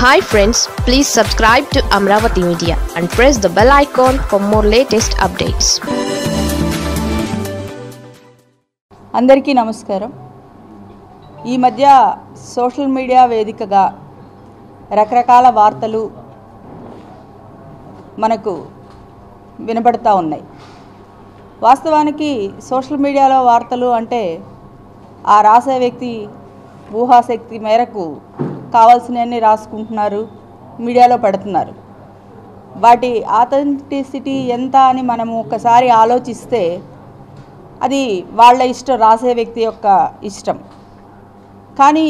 Hi friends please subscribe to Amaravati media and press the bell icon for more latest updates అందరికీ నమస్కారం ఈ మధ్య social media వేదికగా రకరకాల వార్తలు మనకు వినపడతా ఉన్నాయి వాస్తవానికి సోషల్ మీడియాలో వార్తలు అంటే ఆ రాసే వ్యక్తి ఊహాశక్తి మేరకు కావాల్సినవన్నీ రాసుకుంటున్నారు మీడియాలో పెడుతున్నారు వాటి ఆథెంటిసిటీ ఎంత అని మనము ఒకసారి ఆలోచిస్తే అది వాళ్ళ ఇష్టం రాసే వ్యక్తి యొక్క ఇష్టం కానీ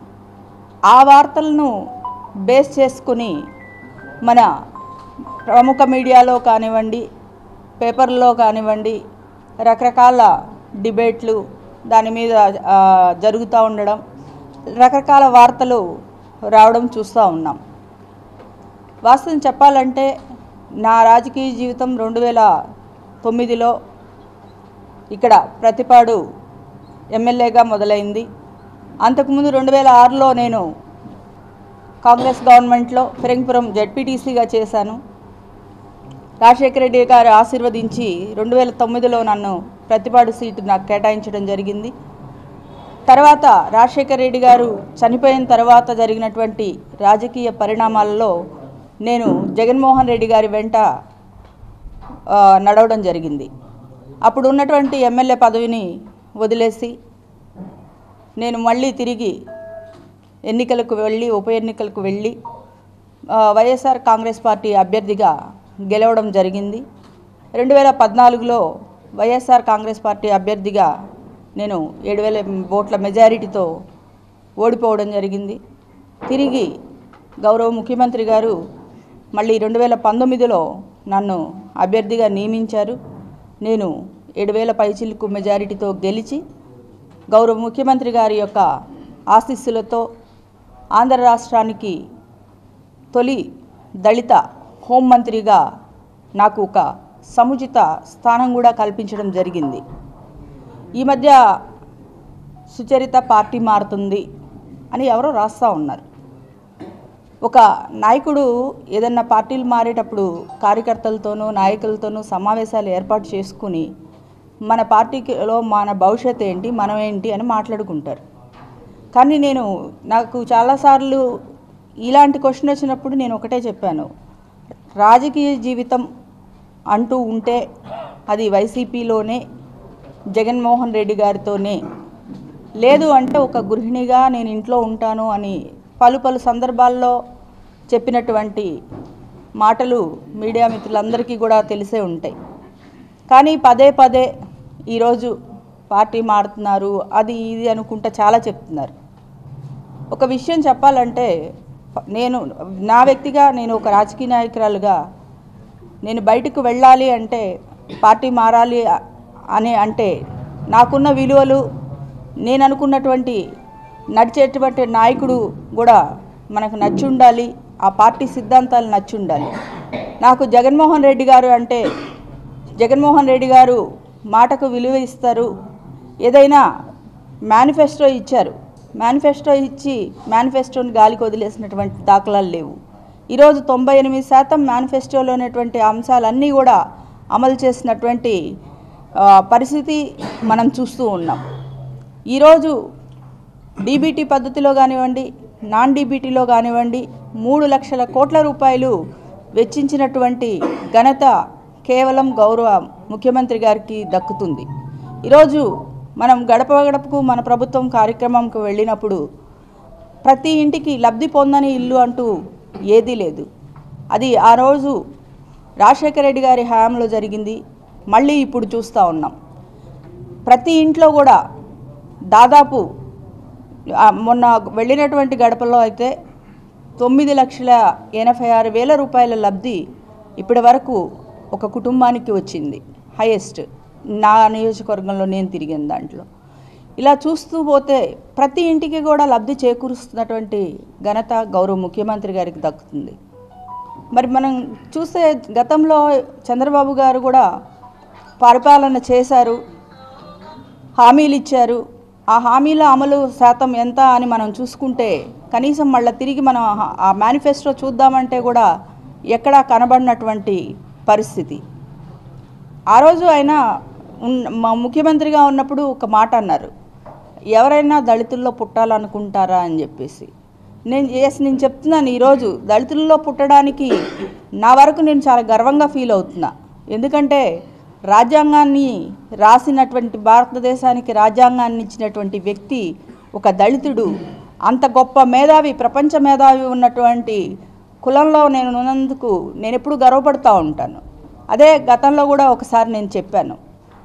ఆ వార్తలను బేస్ చేసుకుని మన ప్రముఖ మీడియాలో కానివ్వండి పేపర్లో కానివ్వండి రకరకాల డిబేట్లు దాని మీద ఆ, జరుగుతూ ఉండడం రకరకాల వార్తలు రావడం చూస్తూ ఉన్నాం వాస్తవం చెప్పాలంటే నా రాజకీయ జీవితం రెండు వేల తొమ్మిదిలో ఇక్కడ ప్రతిపాడు ఎమ్మెల్యేగా మొదలైంది అంతకుముందు రెండు వేల ఆరులో నేను కాంగ్రెస్ గవర్నమెంట్లో ఫిరంగిపురం జడ్పీటీసీగా చేశాను రాజశేఖర రెడ్డి గారు ఆశీర్వదించి రెండు వేల తొమ్మిదిలో నన్ను ప్రతిపాడు సీటు నాకు కేటాయించడం జరిగింది తర్వాత రాజశేఖర రెడ్డి గారు చనిపోయిన తర్వాత జరిగినటువంటి రాజకీయ పరిణామాలలో నేను జగన్మోహన్ రెడ్డి గారి వెంట ఆ, నడవడం జరిగింది అప్పుడు ఉన్నటువంటి ఎమ్మెల్యే పదవిని వదిలేసి నేను మళ్ళీ తిరిగి ఎన్నికలకు వెళ్ళి ఉప ఎన్నికలకు వెళ్ళి ఆ, వైఎస్ఆర్ కాంగ్రెస్ పార్టీ అభ్యర్థిగా గెలవడం జరిగింది రెండు వేల పద్నాలుగులో వైఎస్ఆర్ కాంగ్రెస్ పార్టీ అభ్యర్థిగా నేను ఏడు వేల ఓట్ల మెజారిటీతో ఓడిపోవడం జరిగింది తిరిగి గౌరవ ముఖ్యమంత్రి గారు మళ్ళీ రెండు వేల పంతొమ్మిదిలో నన్ను అభ్యర్థిగా నియమించారు నేను ఏడు వేల పైచిలకు మెజారిటీతో గెలిచి గౌరవ ముఖ్యమంత్రి గారి యొక్క ఆశీస్సులతో ఆంధ్ర రాష్ట్రానికి తొలి దళిత హోంమంత్రిగా నాకు ఒక సముచిత స్థానం కూడా కల్పించడం జరిగింది ఈ మధ్య సుచరిత పార్టీ మారుతుంది అని ఎవరో రాస్తూ ఉన్నారు ఒక నాయకుడు ఏదన్నా పార్టీలు మారేటప్పుడు కార్యకర్తలతోనూ నాయకులతోనూ సమావేశాలు ఏర్పాటు చేసుకుని మన పార్టీలో మన భవిష్యత్ ఏంటి మనం ఏంటి అని మాట్లాడుకుంటారు కానీ నేను నాకు చాలాసార్లు ఇలాంటి క్వశ్చన్ వచ్చినప్పుడు నేను ఒకటే చెప్పాను రాజకీయ జీవితం అంటూ ఉంటే అది వైసీపీలోనే జగన్మోహన్ రెడ్డి గారితోనే లేదు అంటే ఒక గృహిణిగా నేను ఇంట్లో ఉంటాను అని పలు పలు సందర్భాల్లో చెప్పినటువంటి మాటలు మీడియా మిత్రులందరికీ కూడా తెలిసే ఉంటాయి కానీ పదే పదే ఈరోజు పార్టీ మారుతున్నారు అది ఇది అనుకుంటా చాలా చెప్తున్నారు ఒక విషయం చెప్పాలంటే ప- నేను నా వ్యక్తిగా నేను ఒక రాజకీయ నాయకురాలుగా నేను బయటకు వెళ్ళాలి అంటే పార్టీ మారాలి అ- అని అంటే నాకున్న విలువలు నేను అనుకున్నటువంటి నడిచేటువంటి నాయకుడు కూడా మనకు నచ్చి ఉండాలి ఆ పార్టీ సిద్ధాంతాలు నచ్చి ఉండాలి నాకు జగన్మోహన్ రెడ్డి గారు అంటే జగన్మోహన్ రెడ్డి గారు మాటకు విలువ ఇస్తారు ఏదైనా మేనిఫెస్టో ఇచ్చారు మేనిఫెస్టో ఇచ్చి మేనిఫెస్టోని గాలికి వదిలేసినటువంటి దాఖలాలు లేవు ఈరోజు తొంభై ఎనిమిది శాతం మేనిఫెస్టోలో ఉన్నటువంటి అంశాలన్నీ కూడా అమలు చేసినటువంటి ఆ, పరిస్థితి మనం చూస్తూ ఉన్నాం ఈరోజు డీబీటీ పద్ధతిలో కానివ్వండి నాన్ డీబీటీలో కానివ్వండి మూడు లక్షల కోట్ల రూపాయలు వెచ్చించినటువంటి ఘనత కేవలం గౌరవ ముఖ్యమంత్రి గారికి దక్కుతుంది ఈరోజు మనం గడప గడపకు మన ప్రభుత్వం కార్యక్రమంకు వెళ్ళినప్పుడు ప్రతి ఇంటికి లబ్ధి పొందని ఇల్లు అంటూ ఏదీ లేదు అది ఆ రోజు రాజశేఖర రెడ్డి గారి హయాంలో జరిగింది మళ్ళీ ఇప్పుడు చూస్తూ ఉన్నాం ప్రతి ఇంట్లో కూడా దాదాపు ఆ, మొన్న వెళ్ళినటువంటి గడపలో అయితే తొమ్మిది లక్షల ఎనభై ఆరు వేల రూపాయల లబ్ధి ఇప్పటి వరకు ఒక కుటుంబానికి వచ్చింది హైయెస్ట్ నా నియోజకవర్గంలో నేను తిరిగిన దాంట్లో ఇలా చూస్తూ పోతే ప్రతి ఇంటికి కూడా లబ్ధి చేకూరుస్తున్నటువంటి ఘనత గౌరవ ముఖ్యమంత్రి గారికి దక్కుతుంది మరి మనం చూస్తే గతంలో చంద్రబాబు గారు కూడా పరిపాలన చేశారు హామీలు ఇచ్చారు ఆ హామీల అమలు శాతం ఎంత అని మనం చూసుకుంటే కనీసం మళ్ళీ తిరిగి మనం ఆ- ఆ మేనిఫెస్టో చూద్దామంటే కూడా ఎక్కడా కనబడినటువంటి పరిస్థితి ఆ రోజు ఆయన ఉన్- మా ముఖ్యమంత్రిగా ఉన్నప్పుడు ఒక మాట అన్నారు ఎవరైనా దళితుల్లో పుట్టాలనుకుంటారా అని చెప్పేసి నేను ఎస్ నేను చెప్తున్నాను ఈరోజు దళితుల్లో పుట్టడానికి నా వరకు నేను చాలా గర్వంగా ఫీల్ అవుతున్నా ఎందుకంటే రాజ్యాంగాన్ని రాసినటువంటి భారతదేశానికి రాజ్యాంగాన్ని ఇచ్చినటువంటి వ్యక్తి ఒక దళితుడు అంత గొప్ప మేధావి ప్రపంచ మేధావి ఉన్నటువంటి కులంలో నేను ఉన్నందుకు నేను ఎప్పుడు గర్వపడుతూ ఉంటాను అదే గతంలో కూడా ఒకసారి నేను చెప్పాను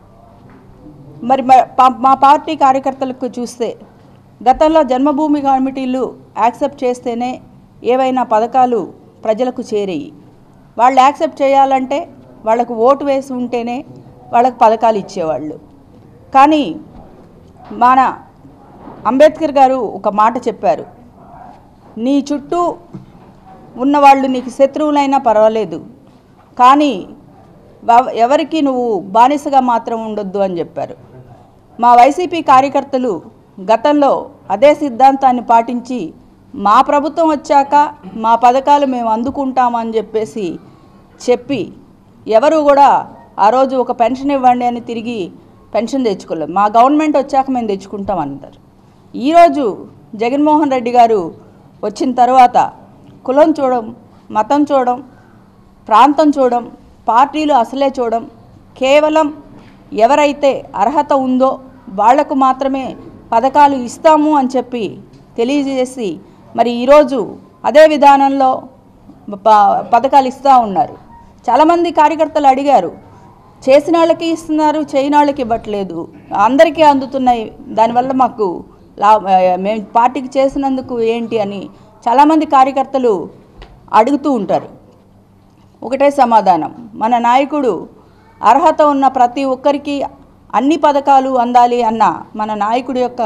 మరి మ- పా- మా పార్టీ కార్యకర్తలకు చూస్తే గతంలో జన్మభూమి కమిటీలు యాక్సెప్ట్ చేస్తేనే ఏవైనా పథకాలు ప్రజలకు చేరేయి వాళ్ళు యాక్సెప్ట్ చేయాలంటే వాళ్ళకు ఓటు వేసి ఉంటేనే వాళ్ళకు పథకాలు ఇచ్చేవాళ్ళు కానీ మన అంబేద్కర్ గారు ఒక మాట చెప్పారు నీ చుట్టూ ఉన్నవాళ్ళు నీకు శత్రువులైనా పర్వాలేదు కానీ వ- ఎవరికి నువ్వు బానిసగా మాత్రం ఉండొద్దు అని చెప్పారు మా వైసీపీ కార్యకర్తలు గతంలో అదే సిద్ధాంతాన్ని పాటించి మా ప్రభుత్వం వచ్చాక మా పథకాలు మేము అందుకుంటామని చెప్పేసి చెప్పి ఎవరు కూడా ఆ రోజు ఒక పెన్షన్ ఇవ్వండి అని తిరిగి పెన్షన్ తెచ్చుకోలేదు మా గవర్నమెంట్ వచ్చాక మేము తెచ్చుకుంటాం అంటారు ఈరోజు జగన్మోహన్ రెడ్డి గారు వచ్చిన తర్వాత కులం చూడడం మతం చూడడం ప్రాంతం చూడడం పార్టీలు అసలే చూడడం కేవలం ఎవరైతే అర్హత ఉందో వాళ్లకు మాత్రమే పథకాలు ఇస్తాము అని చెప్పి తెలియజేసి మరి ఈరోజు అదే విధానంలో ప- పథకాలు ఇస్తూ ఉన్నారు చాలామంది కార్యకర్తలు అడిగారు చేసిన వాళ్ళకి ఇస్తున్నారు చేయని వాళ్ళకి ఇవ్వట్లేదు అందరికీ అందుతున్నాయి దానివల్ల మాకు లా మేము పార్టీకి చేసినందుకు ఏంటి అని చాలామంది కార్యకర్తలు అడుగుతూ ఉంటారు ఒకటే సమాధానం మన నాయకుడు అర్హత ఉన్న ప్రతి ఒక్కరికి అన్ని పథకాలు అందాలి అన్న మన నాయకుడి యొక్క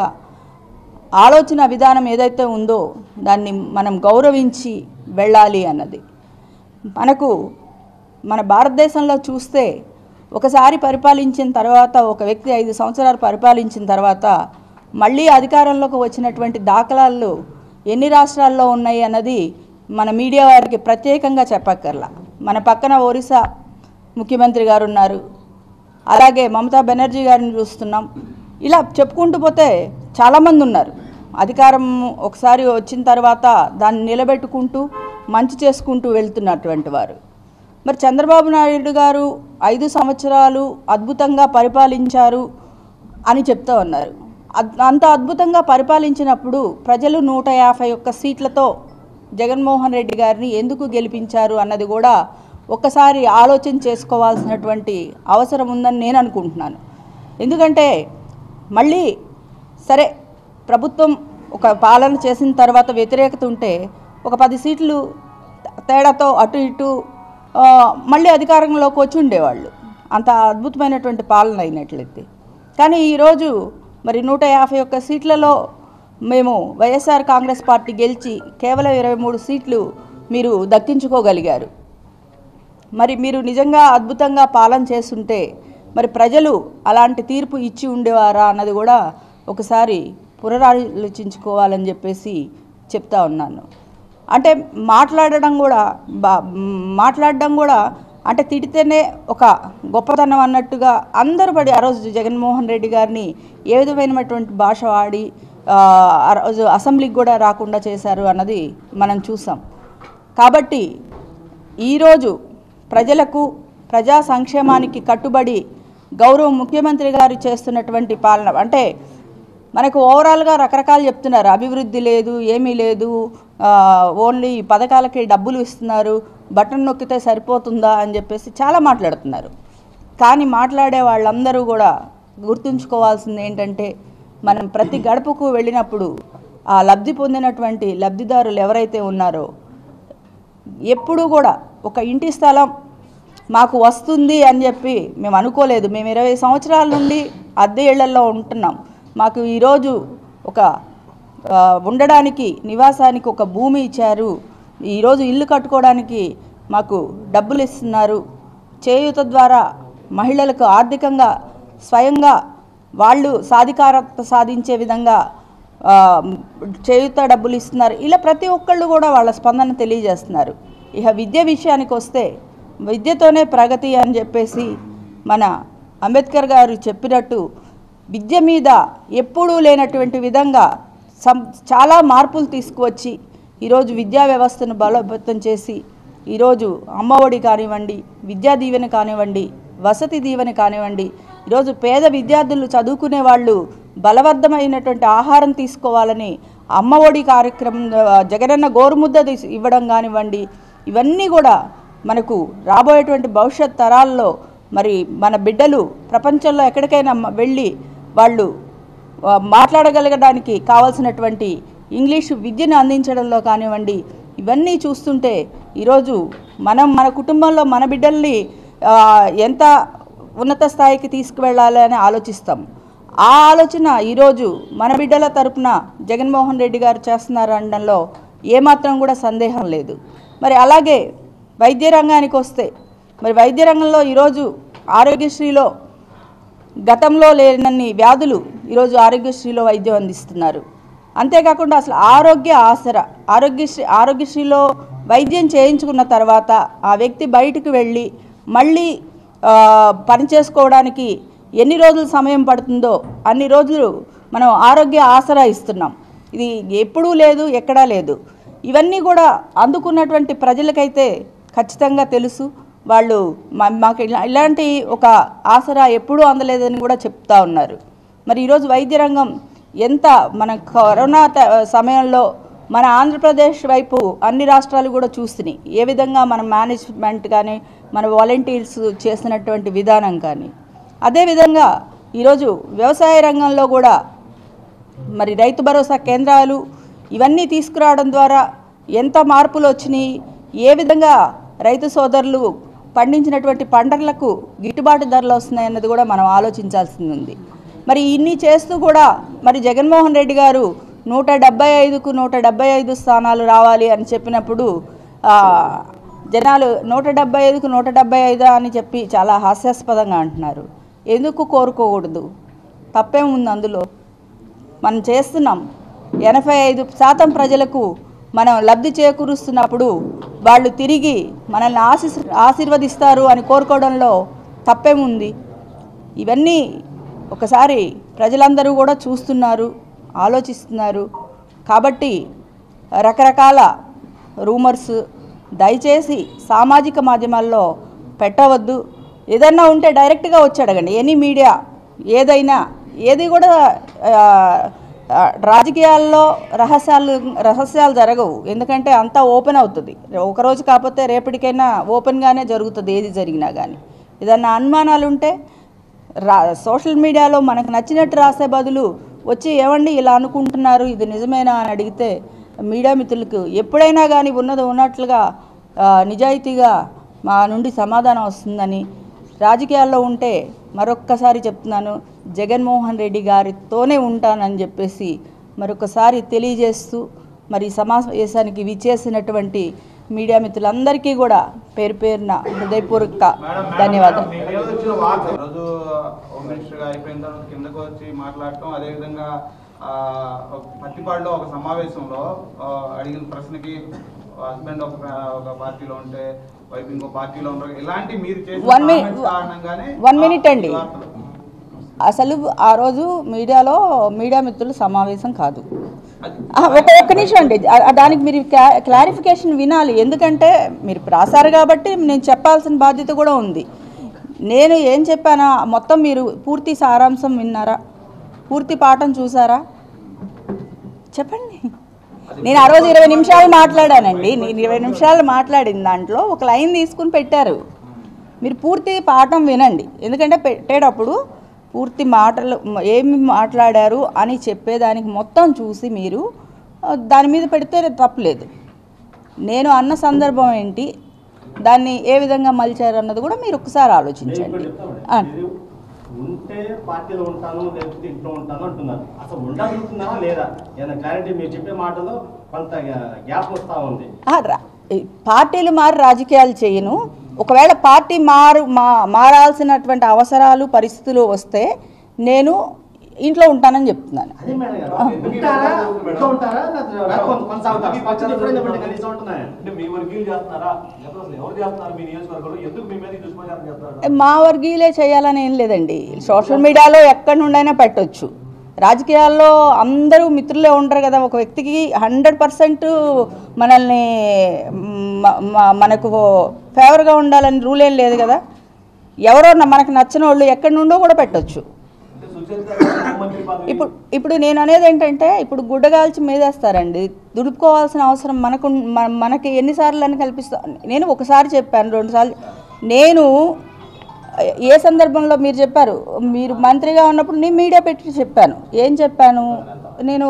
ఆలోచన విధానం ఏదైతే ఉందో దాన్ని మనం గౌరవించి వెళ్ళాలి అన్నది మనకు మన భారతదేశంలో చూస్తే ఒకసారి పరిపాలించిన తర్వాత ఒక వ్యక్తి ఐదు సంవత్సరాలు పరిపాలించిన తర్వాత మళ్ళీ అధికారంలోకి వచ్చినటువంటి దాఖలాలు ఎన్ని రాష్ట్రాల్లో ఉన్నాయి అన్నది మన మీడియా వారికి ప్రత్యేకంగా చెప్పక్కర్లా మన పక్కన ఒరిస్సా ముఖ్యమంత్రి గారు ఉన్నారు అలాగే మమతా బెనర్జీ గారిని చూస్తున్నాం ఇలా చెప్పుకుంటూ పోతే చాలామంది ఉన్నారు అధికారం ఒకసారి వచ్చిన తర్వాత దాన్ని నిలబెట్టుకుంటూ మంచి చేసుకుంటూ వెళ్తున్నటువంటి వారు మరి చంద్రబాబు నాయుడు గారు ఐదు సంవత్సరాలు అద్భుతంగా పరిపాలించారు అని చెప్తా ఉన్నారు అద్- అంత అద్భుతంగా పరిపాలించినప్పుడు ప్రజలు నూట యాభై ఒక్క సీట్లతో జగన్మోహన్ రెడ్డి గారిని ఎందుకు గెలిపించారు అన్నది కూడా ఒక్కసారి ఆలోచన చేసుకోవాల్సినటువంటి అవసరం ఉందని నేను అనుకుంటున్నాను ఎందుకంటే మళ్ళీ సరే ప్రభుత్వం ఒక పాలన చేసిన తర్వాత వ్యతిరేకత ఉంటే ఒక పది సీట్లు తేడాతో అటు ఇటు ఆ, మళ్ళీ అధికారంలోకి వచ్చి ఉండేవాళ్ళు అంత అద్భుతమైనటువంటి పాలన అయినట్లయితే కానీ ఈరోజు మరి నూట యాభై ఒక్క సీట్లలో మేము వైఎస్ఆర్ కాంగ్రెస్ పార్టీ గెలిచి కేవలం ఇరవై మూడు సీట్లు మీరు దక్కించుకోగలిగారు మరి మీరు నిజంగా అద్భుతంగా పాలన చేస్తుంటే మరి ప్రజలు అలాంటి తీర్పు ఇచ్చి ఉండేవారా అన్నది కూడా ఒకసారి పునరాలోచించుకోవాలని చెప్పేసి చెప్తా ఉన్నాను అంటే మాట్లాడడం కూడా బా మాట్లాడడం కూడా అంటే తిడితేనే ఒక గొప్పతనం అన్నట్టుగా అందరూ పడి ఆ రోజు జగన్మోహన్ రెడ్డి గారిని ఏ విధమైనటువంటి భాష వాడి ఆ, ఆ రోజు అసెంబ్లీకి కూడా రాకుండా చేశారు అన్నది మనం చూసాం కాబట్టి ఈరోజు ప్రజలకు ప్రజా సంక్షేమానికి కట్టుబడి గౌరవ ముఖ్యమంత్రి గారు చేస్తున్నటువంటి పాలన అంటే మనకు ఓవరాల్గా రకరకాలు చెప్తున్నారు అభివృద్ధి లేదు ఏమీ లేదు ఆ, ఓన్లీ పథకాలకి డబ్బులు ఇస్తున్నారు బటన్ నొక్కితే సరిపోతుందా అని చెప్పేసి చాలా మాట్లాడుతున్నారు కానీ మాట్లాడే వాళ్ళందరూ కూడా గుర్తుంచుకోవాల్సింది ఏంటంటే మనం ప్రతి గడపకు వెళ్ళినప్పుడు ఆ లబ్ధి పొందినటువంటి లబ్ధిదారులు ఎవరైతే ఉన్నారో ఎప్పుడూ కూడా ఒక ఇంటి స్థలం మాకు వస్తుంది అని చెప్పి మేము అనుకోలేదు మేము ఇరవై సంవత్సరాల నుండి అద్దె ఇళ్లలో ఉంటున్నాం మాకు ఈరోజు ఒక ఆ, ఉండడానికి నివాసానికి ఒక భూమి ఇచ్చారు ఈరోజు ఇల్లు కట్టుకోవడానికి మాకు డబ్బులు ఇస్తున్నారు చేయూత ద్వారా మహిళలకు ఆర్థికంగా స్వయంగా వాళ్ళు సాధికారత సాధించే విధంగా ఆ, చేయుత డబ్బులు ఇస్తున్నారు ఇలా ప్రతి ఒక్కళ్ళు కూడా వాళ్ళ స్పందన తెలియజేస్తున్నారు ఇక విద్య విషయానికి వస్తే విద్యతోనే ప్రగతి అని చెప్పేసి మన అంబేద్కర్ గారు చెప్పినట్టు విద్య మీద ఎప్పుడూ లేనటువంటి విధంగా సం చాలా మార్పులు తీసుకువచ్చి ఈరోజు విద్యా వ్యవస్థను బలోపేతం చేసి ఈరోజు అమ్మఒడి కానివ్వండి విద్యా దీవెన కానివ్వండి వసతి దీవెన కానివ్వండి ఈరోజు పేద విద్యార్థులు చదువుకునే వాళ్ళు బలవర్ధమైనటువంటి ఆహారం తీసుకోవాలని అమ్మఒడి కార్యక్రమం ఆ, జగనన్న గోరుముద్ద తీసి ఇవ్వడం కానివ్వండి ఇవన్నీ కూడా మనకు రాబోయేటువంటి భవిష్యత్ తరాల్లో మరి మన బిడ్డలు ప్రపంచంలో ఎక్కడికైనా మ- వెళ్ళి వాళ్ళు ఆ, మాట్లాడగలగడానికి కావాల్సినటువంటి ఇంగ్లీషు విద్యను అందించడంలో కానివ్వండి ఇవన్నీ చూస్తుంటే ఈరోజు మనం మన కుటుంబంలో మన బిడ్డల్ని ఆ, ఎంత ఉన్నత స్థాయికి తీసుకువెళ్ళాలి అని ఆలోచిస్తాం ఆ ఆలోచన ఈరోజు మన బిడ్డల తరపున జగన్మోహన్ రెడ్డి గారు చేస్తున్నారు అనడంలో ఏమాత్రం కూడా సందేహం లేదు మరి అలాగే వైద్య రంగానికి వస్తే మరి వైద్య రంగంలో ఈరోజు ఆరోగ్యశ్రీలో గతంలో లేనన్ని వ్యాధులు ఈరోజు ఆరోగ్యశ్రీలో వైద్యం అందిస్తున్నారు అంతేకాకుండా అసలు ఆరోగ్య ఆసర ఆరోగ్యశ్రీ ఆరోగ్యశ్రీలో వైద్యం చేయించుకున్న తర్వాత ఆ వ్యక్తి బయటకు వెళ్ళి మళ్ళీ ఆ, పని చేసుకోవడానికి ఎన్ని రోజులు సమయం పడుతుందో అన్ని రోజులు మనం ఆరోగ్య ఆసరా ఇస్తున్నాం ఇది ఎప్పుడూ లేదు ఎక్కడా లేదు ఇవన్నీ కూడా అందుకున్నటువంటి ప్రజలకైతే ఖచ్చితంగా తెలుసు వాళ్ళు మా- మాకు ఇలా- ఇలాంటి ఒక ఆసరా ఎప్పుడూ అందలేదని కూడా చెప్తా ఉన్నారు మరి ఈరోజు వైద్య రంగం ఎంత మన కరోనా ట- సమయంలో మన ఆంధ్రప్రదేశ్ వైపు అన్ని రాష్ట్రాలు కూడా చూస్తున్నాయి ఏ విధంగా మన మేనేజ్మెంట్ కానీ మన వాలంటీర్స్ చేసినటువంటి విధానం కానీ అదేవిధంగా ఈరోజు వ్యవసాయ రంగంలో కూడా మరి రైతు భరోసా కేంద్రాలు ఇవన్నీ తీసుకురావడం ద్వారా ఎంత మార్పులు వచ్చినాయి ఏ విధంగా రైతు సోదరులు పండించినటువంటి పంటలకు గిట్టుబాటు ధరలు వస్తున్నాయన్నది కూడా మనం ఆలోచించాల్సింది ఉంది మరి ఇన్ని చేస్తూ కూడా మరి జగన్మోహన్ రెడ్డి గారు నూట డెబ్బై ఐదుకు నూట డెబ్బై ఐదు స్థానాలు రావాలి అని చెప్పినప్పుడు ఆ, జనాలు నూట డెబ్బై ఐదుకు నూట డెబ్బై ఐదు అని చెప్పి చాలా హాస్యాస్పదంగా అంటున్నారు ఎందుకు కోరుకోకూడదు తప్పేముంది అందులో మనం చేస్తున్నాం ఎనభై ఐదు శాతం ప్రజలకు మనం లబ్ధి చేకూరుస్తున్నప్పుడు వాళ్ళు తిరిగి మనల్ని ఆశీస్ ఆశీర్వదిస్తారు అని కోరుకోవడంలో తప్పేముంది ఇవన్నీ ఒకసారి ప్రజలందరూ కూడా చూస్తున్నారు ఆలోచిస్తున్నారు కాబట్టి రకరకాల రూమర్స్ దయచేసి సామాజిక మాధ్యమాల్లో పెట్టవద్దు ఏదన్నా ఉంటే డైరెక్ట్గా వచ్చి అడగండి ఎనీ మీడియా ఏదైనా ఏది కూడా ఆ, ఆ, రాజకీయాల్లో రహస్యాలు రహస్యాలు జరగవు ఎందుకంటే అంతా ఓపెన్ అవుతుంది ఒకరోజు కాకపోతే రేపటికైనా ఓపెన్గానే జరుగుతుంది ఏది జరిగినా కానీ ఏదన్నా అనుమానాలు ఉంటే రా సోషల్ మీడియాలో మనకు నచ్చినట్టు రాసే బదులు వచ్చి ఏమండి ఇలా అనుకుంటున్నారు ఇది నిజమేనా అని అడిగితే మీడియా మిత్రులకు ఎప్పుడైనా కానీ ఉన్నది ఉన్నట్లుగా ఆ, నిజాయితీగా మా నుండి సమాధానం వస్తుందని రాజకీయాల్లో ఉంటే మరొక్కసారి చెప్తున్నాను జగన్మోహన్ రెడ్డి గారితోనే ఉంటానని చెప్పేసి మరొకసారి తెలియజేస్తూ మరి ఈ సమావేశానికి విచ్చేసినటువంటి మీడియా మిత్రులందరికీ కూడా పేరు పేరున హృదయపూర్వక ధన్యవాదాలు మీ మీద వచ్చిన వార్త రోజు హోమ్ మినిస్టర్ గా అయిపోయిన తర్వాత కిందకు వచ్చి మాట్లాడటం అదేవిధంగా ఆ, ఒక పత్తిపాడులో ఒక సమావేశంలో ఆ, అడిగిన ప్రశ్నకి హస్బెండ్ ఒక ఒక పార్టీలో ఉంటే వైఫ్ ఇంకో పార్టీలో ఉంటారు ఇలాంటి మీరు చేసిన One minute- comments కారణంగానే one minute అండి. ఈ వార్తలు. అసలు ఆ రోజు మీడియాలో మీడియా మిత్రుల సమావేశం కాదు అది- ఆ, ఒక ఒక్క నిమిషం అండి ఆ- ఆ దానికి మీరు క్లా- క్లారిఫికేషన్ వినాలి ఎందుకంటే మీరు రాశారు కాబట్టి నేను చెప్పాల్సిన బాధ్యత కూడా ఉంది నేను ఏం చెప్పానా మొత్తం మీరు పూర్తి సారాంశం విన్నారా పూర్తి పాఠం చూసారా చెప్పండి నేను ఆ రోజు ఇరవై నిమిషాలు మాట్లాడానండి నేను ఇరవై నిమిషాలు మాట్లాడిన దాంట్లో ఒక లైన్ తీసుకుని పెట్టారు మీరు పూర్తి పాఠం వినండి ఎందుకంటే పెట్టేటప్పుడు పూర్తి మాటలు ఏమి మాట్లాడారు అని చెప్పేదానికి మొత్తం చూసి మీరు ఆ, దాని మీద పెడితే తప్పులేదు నేను అన్న సందర్భం ఏంటి దాన్ని ఏ విధంగా మలిచారు అన్నది కూడా మీరు ఒకసారి ఆలోచించండి ఆ, ఇది ఉంటే పార్టీలో ఉంటాను లేకపోతే ఇంట్లో ఉంటాను అంటున్నారు అసలు ఉండగలుగుతున్నారా లేదా ఏదైనా క్లారిటీ మీరు చెప్పే మాటలో కొంత గ్యాప్ వస్తా ఉంది ఆ, రా- ఈ పార్టీలు మారి రాజకీయాలు చేయను ఒకవేళ పార్టీ మారు మా మారాల్సినటువంటి అవసరాలు పరిస్థితులు వస్తే నేను ఇంట్లో ఉంటానని చెప్తున్నాను అదే మేడం గారు ఉంటారా ఇంట్లో ఉంటారా లేకపోతే కొన- కొనసాగుతారా పచ్చడి ఎప్పుడైనా పెట్టి కనీసం ఉంటున్నాయా అంటే మీ వర్గీయులు చేస్తున్నారా లేకపోతే అసలు ఎవరు చేస్తున్నారు మీ నియోజకవర్గంలో ఎందుకు మీ మీద ఈ దుష్ప్రచారం చేస్తున్నారు మా వర్గీయులే చేయాలని ఏం లేదండి సోషల్ మీడియాలో ఎక్కడి నుండైనా పెట్టొచ్చు రాజకీయాల్లో అందరూ మిత్రులే ఉండరు కదా ఒక వ్యక్తికి హండ్రెడ్ పర్సెంట్ మనల్ని మ- మ- మనకు ఫేవర్గా ఉండాలని రూల్ ఏం లేదు కదా ఎవరో న- మనకు నచ్చిన వాళ్ళు ఎక్కడి నుండో కూడా పెట్టొచ్చు అంటే సుచరిత గారు హోంమంత్రి పదవి ఇప్పుడు ఇప్పుడు నేను అనేది ఏంటంటే ఇప్పుడు గుడ్డగాల్చి మీదేస్తారండి దుడుపుకోవాల్సిన అవసరం మనకు మన- మనకి ఎన్నిసార్లు అని కల్పిస్తా నేను ఒకసారి చెప్పాను రెండుసార్లు నేను ఏ సందర్భంలో మీరు చెప్పారు మీరు మంత్రిగా ఉన్నప్పుడు నేను మీడియా పెట్టి చెప్పాను ఏం చెప్పాను నేను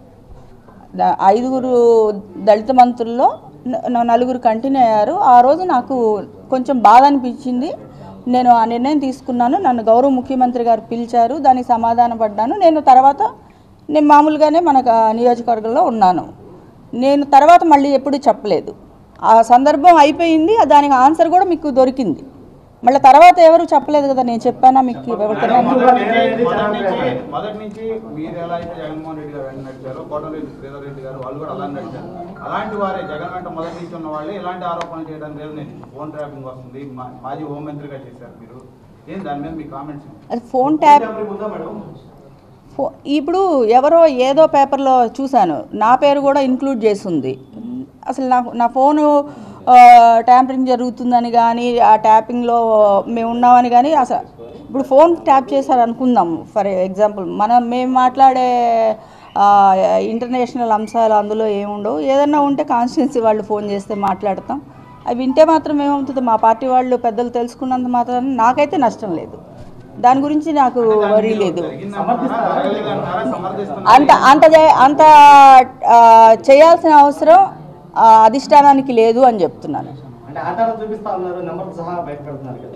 ద- ఐదుగురు దళిత మంత్రుల్లో న- నలుగురు కంటిన్యూ అయ్యారు ఆ రోజు నాకు కొంచెం బాధ అనిపించింది నేను ఆ నిర్ణయం తీసుకున్నాను నన్ను గౌరవ ముఖ్యమంత్రి గారు పిలిచారు దానికి సమాధాన పడ్డాను నేను తర్వాత నేను మామూలుగానే మన నియోజకవర్గంలో ఉన్నాను నేను తర్వాత మళ్ళీ ఎప్పుడు చెప్పలేదు ఆ సందర్భం అయిపోయింది దానికి ఆన్సర్ కూడా మీకు దొరికింది మళ్ళీ తర్వాత ఎవరు చెప్పలేదు కదా నేను చెప్పానా మీకు ఎవరికైనా మొదటి నుంచి- మొదటి నుంచి మొదటి నుంచి మీరు ఎలా అయితే జగన్మోహన్ రెడ్డి గారు వెంట నడిచారో కోటమిరెడ్డి శ్రీధర్ రెడ్డి గారు వాళ్ళు కూడా అలా నడిచారు అలాంటి వారే జగన్ వెంట మొదటి నుంచి ఉన్న వాళ్ళే ఇలాంటి ఆరోపణలు చేయడానికి లేదు నేను ఫోన్ ట్రాపింగ్ వస్తుంది మా- మాజీ హోంమంత్రిగా చేశారు మీరు ఏం దాని మీద మీ కామెంట్స్ అది ఫోన్ ట్యాప్ ఎవరికి ఉందా మేడం ఫో ఇప్పుడు ఎవరో ఏదో పేపర్లో చూశాను నా పేరు కూడా ఇంక్లూడ్ చేసింది అసలు నాకు నా ఫోను ట్యాంపరింగ్ జరుగుతుందని కానీ ఆ ట్యాపింగ్లో మేము ఉన్నామని కానీ అసలు ఇప్పుడు ఫోన్ ట్యాప్ చేశారు అనుకుందాం ఫర్ ఎగ్జాంపుల్ మనం మేము మాట్లాడే ఆ, ఇంటర్నేషనల్ అంశాలు అందులో ఏముండవు ఏదన్నా ఉంటే కాన్స్టిట్యున్సీ వాళ్ళు ఫోన్ చేస్తే మాట్లాడతాం అవి వింటే మాత్రం ఏమవుతుంది మా పార్టీ వాళ్ళు పెద్దలు తెలుసుకున్నంత మాత్రం నాకైతే నష్టం లేదు దాని గురించి నాకు వరీ లేదు జరిగిందంటారా జరగలేదంటారా సమర్థిస్తున్నారు అంత అంత చే- అంత ఆ, చేయాల్సిన అవసరం ఆ, అధిష్టానానికి లేదు అని చెప్తున్నాను అంటే ఆధారం చూపిస్తా ఉన్నారు నెంబర్ సహా బయట పెడుతున్నారు కదా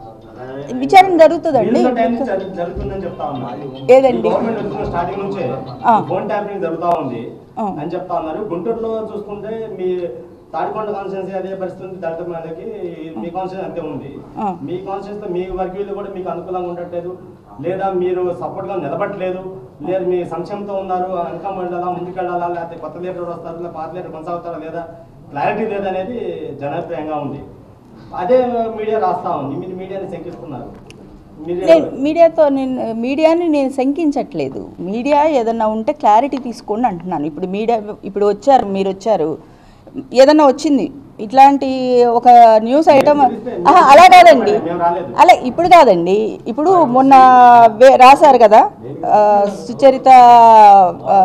విచారణ జరుగుతుందండి వీళ్ళతో టైం నుంచి జరుగు- జరుగుతుందని చెప్తా ఉన్నారు ఏదండి? గవర్నమెంట్ వచ్చిన స్టార్టింగ్ నుంచే ఆ. ఫోన్ ట్యాపింగ్ జరుగుతా ఉంది ఆ. అని చెప్తా ఉన్నారు గుంటూరులో చూసుకుంటే మీ తాడికొండ కాన్స్టిట్యున్సీ అదే పరిస్థితి దళిత మహిళకి మీ కాన్స్టిట్యూన్సీ అంతే ఉంది ఆ. మీ కాన్స్టిట్యూన్సీ మీ వర్గీయులు కూడా మీకు అనుకూలంగా ఉండట్లేదు లేదా మీరు సపోర్ట్ గా నిలబడట్లేదు లేదా మీ సంక్షేమంతో ఉన్నారు ఇంకా వెళ్ళాలా ముందుకెళ్ళాలా లేకపోతే కొత్త లీడర్ వస్తారు లేదా పాత లీడర్ కొనసాగుతారా లేదా క్లారిటీ లేదనేది జనాభిప్రాయంగా ఉంది అదే మీడియా రాస్తా ఉంది మీరు మీడియాని శంకిస్తున్నారు మీరు నేను మీడియాతో నేను మీడియాని నేను శంకించట్లేదు మీడియా ఏదన్నా ఉంటే క్లారిటీ తీసుకోండి అంటున్నాను ఇప్పుడు మీడియా ఇప్పుడు వచ్చారు మీరు వచ్చారు ఏదన్నా వచ్చింది ఇట్లాంటి ఒక న్యూస్ ఐటమ్ ఆహా, అలా కాదండి మేము రాలేదు. అలా ఇప్పుడు కాదండి ఇప్పుడు మొన్న వే- రాశారు కదా ఆ, సుచరిత ఆ,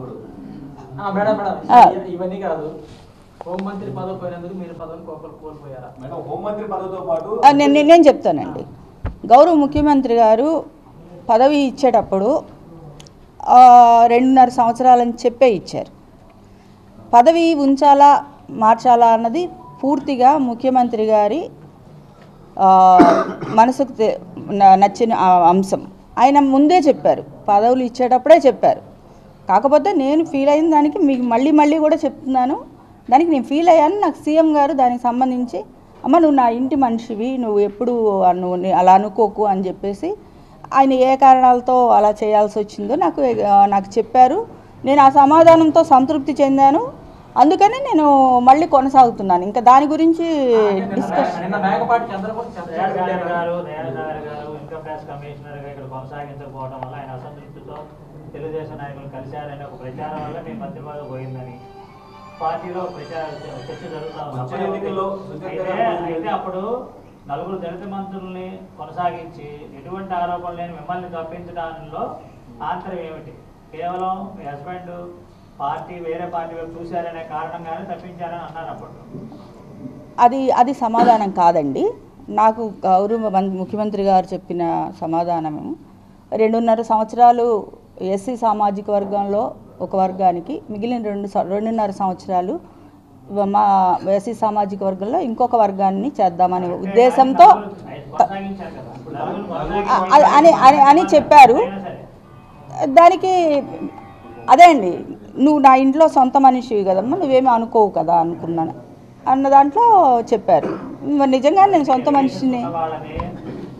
ఆ, మేడం మేడం ఆ. ఇ- ఇవన్నీ కాదు హోంమంత్రి పదవి పోయినందుకు మీరు పదవిని కోపలు కోల్పోయారా మేడం హోంమంత్రి పదవితో పాటు ఆ, నేను నేను- నేను చెప్తానండి గౌరవ ముఖ్యమంత్రి గారు పదవి ఇచ్చేటప్పుడు ఆ, రెండున్నర సంవత్సరాలని చెప్పే ఇచ్చారు పదవి ఉంచాలా మార్చాలా అన్నది పూర్తిగా ముఖ్యమంత్రి గారి ఆ, మనసుకు తె- న- నచ్చిన ఆ అంశం ఆయన ముందే చెప్పారు పదవులు ఇచ్చేటప్పుడే చెప్పారు కాకపోతే నేను ఫీల్ అయిన దానికి మీకు మళ్ళీ మళ్ళీ కూడా చెప్తున్నాను దానికి నేను ఫీల్ అయ్యాను నాకు సీఎం గారు దానికి సంబంధించి అమ్మ నువ్వు నా ఇంటి మనిషివి నువ్వు ఎప్పుడు నువ్వు ని- అలా అనుకోకు అని చెప్పేసి ఆయన ఏ కారణాలతో అలా చేయాల్సి వచ్చిందో నాకు ఆ, నాకు చెప్పారు నేను ఆ సమాధానంతో సంతృప్తి చెందాను అందుకని నేను మళ్ళీ కొనసాగుతున్నాను ఇంకా దాని గురించి డిస్కస్ నిన్న మేకపాటి చంద్రబాబు దయాళ్ గారు చంద్రబాబు గారు దయాళ్ గారు గారు ఇన్కమ్ ట్యాక్స్ కమిషనర్ గా ఇక్కడ కొనసాగించకపోవడం వల్ల ఆయన అసంతృప్తితో తెలుగుదేశం నాయకులు కలిశారని ఒక ప్రచారం వల్ల మీ మంత్రి పదవి పోయిందని పార్టీలో ప్రచార చర్చ జరుగుతా ఉంది. వచ్చే ఎన్నికల్లో సుచరిత అయితే గారు అయితే అప్పుడు నలుగురు దళిత మంత్రుల్ని కొనసాగించి ఎటువంటి ఆరోపణ లేని మిమ్మల్ని తప్పించడంలో ఆంతరం ఏమిటి కేవలం మీ హస్బెండ్ పార్టీ వేరే పార్టీ వైపు చూశారనే కారణంగానే తప్పించారని అన్నారు అప్పుడు అది అది సమాధానం కాదండి నాకు గౌరవ మం- ముఖ్యమంత్రి గారు చెప్పిన సమాధానము రెండున్నర సంవత్సరాలు ఎస్సీ సామాజిక వర్గంలో ఒక వర్గానికి మిగిలిన రెండు సం- రెండున్నర సంవత్సరాలు మా ఎస్సీ సామాజిక వర్గంలో ఇంకొక వర్గాన్ని చేద్దామనే ఉద్దేశంతో కొనసాగించారు కదా నలుగురు అ- అ- అని అని అని చెప్పారు అయినా సరే దానికి అదే అండి నువ్వు నా ఇంట్లో సొంత మనిషివి కదమ్మా నువ్వేమీ అనుకోవు కదా అనుకున్నాను అన్న దాంట్లో చెప్పారు మరి నిజంగా నేను సొంత మనిషిని వాళ్ళని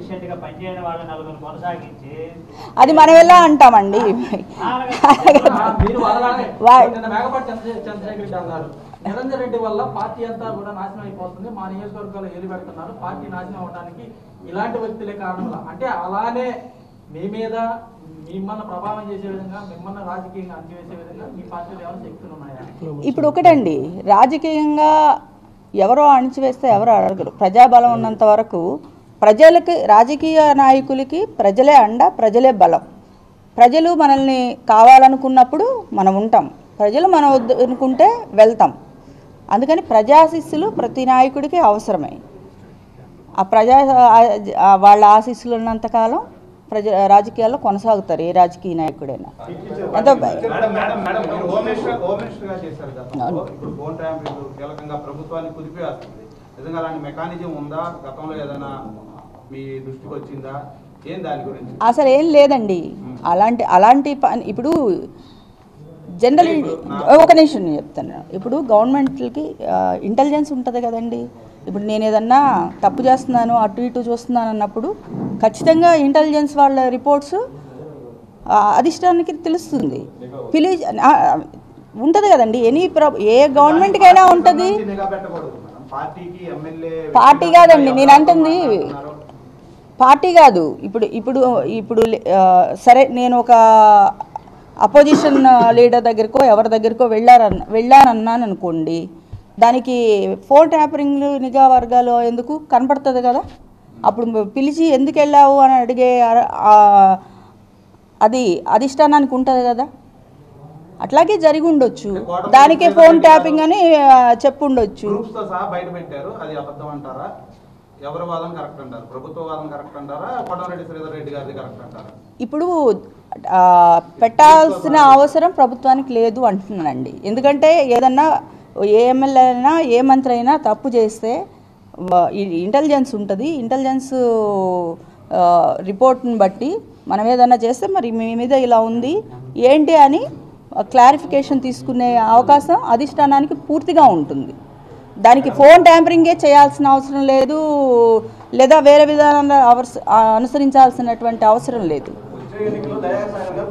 ఎఫిషియెంట్ గా పనిచేయని వాళ్ళ నలుగురు కొనసాగించి అది మనం ఎలా అంటామండి ఆ, మీరు వాళ్ళలాగే వా- నిన్న మేకపాటి చంద్ర చంద్రశేఖర్ రెడ్డి అన్నారు నిరంజన్ రెడ్డి వల్ల పార్టీ అంతా కూడా నాశనం అయిపోతుంది మా నియోజకవర్గాల్లో ఏలు పెడుతున్నారు పార్టీ నాశనం అవడానికి ఇలాంటి వ్యక్తులే కారణంలా అంటే అలానే మీ మీద మిమ్మల్ని ప్రభావం చేసే విధంగా మిమ్మల్ని రాజకీయంగా అంచివేసే విధంగా మీ పార్టీలో ఏమైనా శక్తులు ఉన్నాయా ఇప్పుడు ఒకటండి రాజకీయంగా ఎవరో అణిచివేస్తే ఎవరు అడగరు ప్రజాబలం ఉన్నంత వరకు ప్రజలకి రాజకీయ నాయకులకి ప్రజలే అండ ప్రజలే బలం ప్రజలు మనల్ని కావాలనుకున్నప్పుడు మనం ఉంటాం ప్రజలు మనం వద్దు అనుకుంటే వెళ్తాం అందుకని ప్రజాశిస్సులు ప్రతి నాయకుడికి అవసరమే ఆ ప్రజా ఆ వాళ్ళ ఆశీస్సులు ఉన్నంతకాలం ప్రజ రాజకీయాల్లో కొనసాగుతారు ఏ రాజకీయ నాయకుడైనా ఎంతో మేడం మేడం మేడం మీరు హోమ్ మినిస్టర్ హోమ్ మినిస్టర్ గా చేశారు గతంలో ఇప్పుడు ఫోన్ ట్యాంపింగ్ కీలకంగా ప్రభుత్వాన్ని కుదిపేస్తుంది నిజంగా అలాంటి మెకానిజం ఉందా గతంలో ఏదైనా మీ దృష్టికి వచ్చిందా ఏం దాని గురించి అసలు ఏం లేదండి అలాంటి అలాంటి పని ఇప్పుడు జనరల్ ఒక నిమిషం నేను చెప్తాను ఇప్పుడు గవర్నమెంట్కి ఇంటెలిజెన్స్ ఉంటుంది కదండి ఇప్పుడు నేను ఏదన్నా తప్పు చేస్తున్నాను అటు ఇటు చూస్తున్నాను అన్నప్పుడు ఖచ్చితంగా ఇంటెలిజెన్స్ వాళ్ళ రిపోర్ట్స్ అధిష్టానానికి తెలుస్తుంది పిలి ఉంటుంది కదండి ఎనీ ప్ర ఏ గవర్నమెంట్కైనా ఉంటుంది నిఘా పెట్టకూడదు మేడం పార్టీకి ఎమ్మెల్యే పార్టీ కాదండి, నేను అంటుంది పార్టీ కాదు ఇప్పుడు ఇప్పుడు ఇప్పుడు ఆ, సరే నేను ఒక అపోజిషన్ లీడర్ దగ్గరకో ఎవరి దగ్గరకో వెళ్ళారన్న వెళ్ళానన్నాను అనుకోండి దానికి ఫోన్ ట్యాపరింగ్ నిఘా వర్గాలు ఎందుకు కనపడుతుంది కదా అప్పుడు పిలిచి ఎందుకు వెళ్ళావు అని అడిగే ఆ- ఆ, అది అధిష్టానానికి ఉంటుంది కదా అట్లాగే జరిగి ఉండొచ్చు దానికే ఫోన్ ట్యాపింగ్ అని ఆ, చెప్పుండొచ్చు గ్రూప్స్ తో సహా బయట పెట్టారు అది అబద్ధం అంటారా ఎవరి వాదన కరెక్ట్ అంటారు ప్రభుత్వ వాదన కరెక్ట్ అంటారా కోటమిరెడ్డి శ్రీధర్ రెడ్డి గారిది కరెక్ట్ అంటారా ఇప్పుడు ఆ, పెట్టాల్సిన అవసరం ప్రభుత్వానికి లేదు అంటున్నానండి ఎందుకంటే ఏదన్నా ఏ ఎమ్మెల్యే అయినా ఏ మంత్రి అయినా తప్పు చేస్తే వ- ఈ ఇంటెలిజెన్స్ ఉంటుంది ఇంటెలిజెన్స్ ఆ, రిపోర్ట్ని బట్టి మనం ఏదన్నా చేస్తే మరి మీ మీద ఇలా ఉంది ఏంటి అని క్లారిఫికేషన్ తీసుకునే అవకాశం అధిష్టానానికి పూర్తిగా ఉంటుంది దానికి ఫోన్ ట్యాంపరింగే చేయాల్సిన అవసరం లేదు లేదా వేరే విధానంగా అవస- అనుసరించాల్సినటువంటి అవసరం లేదు వచ్చే ఎన్నికల్లో దయాసాగర్ గారు